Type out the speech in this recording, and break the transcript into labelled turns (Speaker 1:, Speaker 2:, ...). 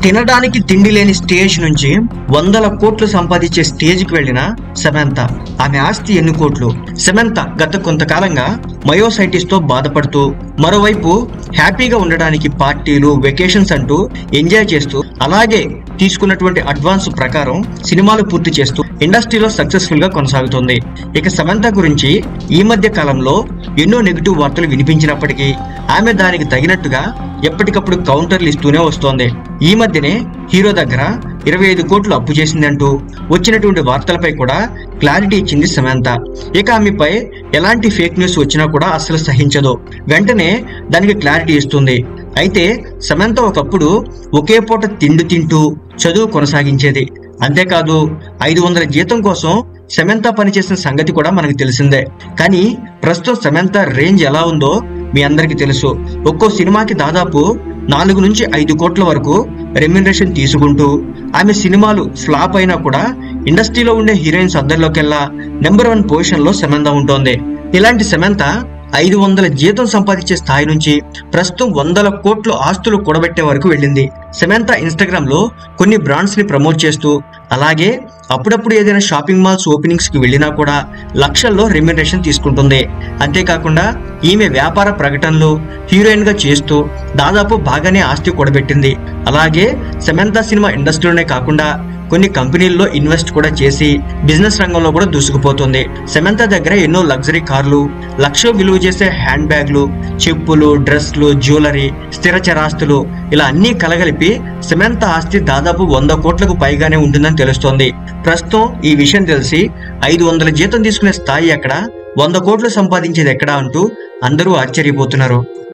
Speaker 1: తినడానికి తిండి లేని స్టేజ్ నుంచి వందల కోట్లు సంపాదించే స్టేజ్కి వెళ్ళిన సమంత ఆమె ఆస్తి ఎన్ని కోట్లు సమంత గత కొంతకాలంగా మయోసైటిస్ తో బాధపడుతూ మరోవైపు హ్యాపీగా ఉండడానికి పార్టీలు వెకేషన్స్ అంటూ ఎంజాయ్ చేస్తూ అలాగే తీసుకున్నటువంటి అడ్వాన్స్ ప్రకారం సినిమాలు పూర్తి చేస్తూ ఇండస్ట్రీలో సక్సెస్ఫుల్ గా కొనసాగుతుంది ఇక సమంత గురించి ఈ మధ్య కాలంలో ఎన్నో నెగిటివ్ వార్తలు వినిపించినప్పటికీ ఆమె దానికి తగినట్టుగా ఎప్పటికప్పుడు కౌంటర్లు ఇస్తూనే వస్తోంది ఈ మధ్యనే హీరో దగ్గర ఇరవై ఐదు కోట్లు అప్పు చేసిందంటూ వచ్చినటువంటి వార్తలపై కూడా క్లారిటీ ఇచ్చింది సమంత ఇక ఆమెపై ఎలాంటి ఫేక్ న్యూస్ వచ్చినా కూడా అస్సలు సహించదు వెంటనే దానికి క్లారిటీ ఇస్తుంది అయితే సమంత ఒకప్పుడు ఒకే పూట తిండి తింటూ చదువు కొనసాగించేది అంతేకాదు ఐదు వందల జీతం కోసం సమంత పనిచేసిన సంగతి కూడా మనకు తెలిసిందే కానీ ప్రస్తుతం సమంత రేంజ్ ఎలా ఉందో మీ అందరికీ తెలుసు ఒక్కో సినిమాకి దాదాపు నాలుగు నుంచి ఐదు కోట్ల వరకు రెమ్యునరేషన్ తీసుకుంటూ ఆమె సినిమాలు ఫ్లాప్ అయినా కూడా ఇండస్ట్రీలో ఉండే హీరోయిన్స్ అందరిలోకెల్లా నెంబర్ వన్ పొజిషన్ లో సమంత ఉంటోంది ఇలాంటి సమంత ఐదు వందల జీతం సంపాదించే స్థాయి నుంచి ప్రస్తుతం వందల కోట్ల ఆస్తులు కూడబెట్టే వరకు వెళ్ళింది సమంత ఇన్స్టాగ్రామ్ లో కొన్ని బ్రాండ్స్ ని ప్రమోట్ చేస్తూ అలాగే అప్పుడప్పుడు ఏదైనా షాపింగ్ మాల్స్ ఓపెనింగ్స్ కి వెళ్ళినా కూడా లక్షల్లో రెమ్యునరేషన్ తీసుకుంటుంది అంతేకాకుండా ఈమె వ్యాపార ప్రకటనలు హీరోయిన్ గా చేస్తూ దాదాపు బాగానే ఆస్తి కూడబెట్టింది అలాగే సమంత సినిమా ఇండస్ట్రీలోనే కాకుండా కొన్ని కంపెనీల్లో ఇన్వెస్ట్ కూడా చేసి బిజినెస్ రంగంలో కూడా దూసుకుపోతుంది సమంత దగ్గర ఎన్నో లగ్జరీ కార్లు లక్ష విలువ చేసే హ్యాండ్ బ్యాగ్లు చెప్పులు డ్రెస్లు జ్యువెలరీ స్థిర చరాస్తులు ఇలా అన్ని కలగలిపి సమంత ఆస్తి దాదాపు వంద కోట్లకు పైగానే ఉంటుందని తెలుస్తోంది ప్రస్తుతం ఈ విషయం తెలిసి ఐదు వందల జీతం తీసుకునే స్థాయి ఎక్కడ వంద కోట్లు సంపాదించేది ఎక్కడ అంటూ అందరూ ఆశ్చర్యపోతున్నారు